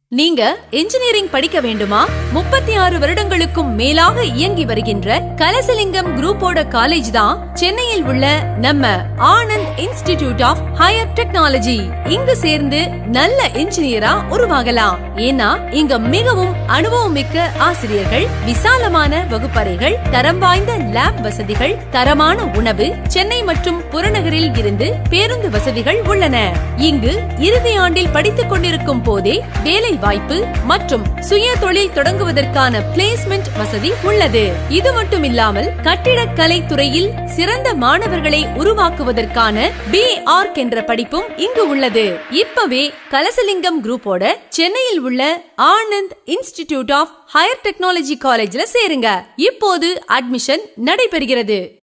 நீங்க இன்ஜினியரிங் படிக்க வேண்டுமா முப்பத்தி ஆறு வருடங்களுக்கும் மேலாக இயங்கி வருகின்ற கலசலிங்கம் குரூப்போட காலேஜ் தான் சென்னையில் உள்ள நம்ம Anand institute of higher technology இங்கு சேர்ந்து நல்ல இன்ஜினியரா உருவாகலாம் ஏன்னா இங்க மிகவும் அனுபவம் மிக்க ஆசிரியர்கள் விசாலமான வகுப்பறைகள் தரம் வாய்ந்த லேப் வசதிகள் தரமான உணவு சென்னை மற்றும் புறநகரில் இருந்து பேருந்து வசதிகள் உள்ளன இங்கு இறுதி ஆண்டில் படித்துக் கொண்டிருக்கும் போதே வேலை வாய்ப்பு மற்றும் சுய தொழில் தொடங்குவதற்கான பிளேஸ்மெண்ட் வசதி உள்ளது இது மட்டும் இல்லாமல் கட்டிடக்கலை துறையில் சிறந்த மாணவர்களை உருவாக்குவதற்கான பி ஆர்க் என்ற படிப்பும் இங்கு உள்ளது இப்பவே கலசலிங்கம் குரூப்போட சென்னையில் உள்ள Anand institute of higher technology காலேஜ்ல சேருங்க இப்போது அட்மிஷன் நடைபெறுகிறது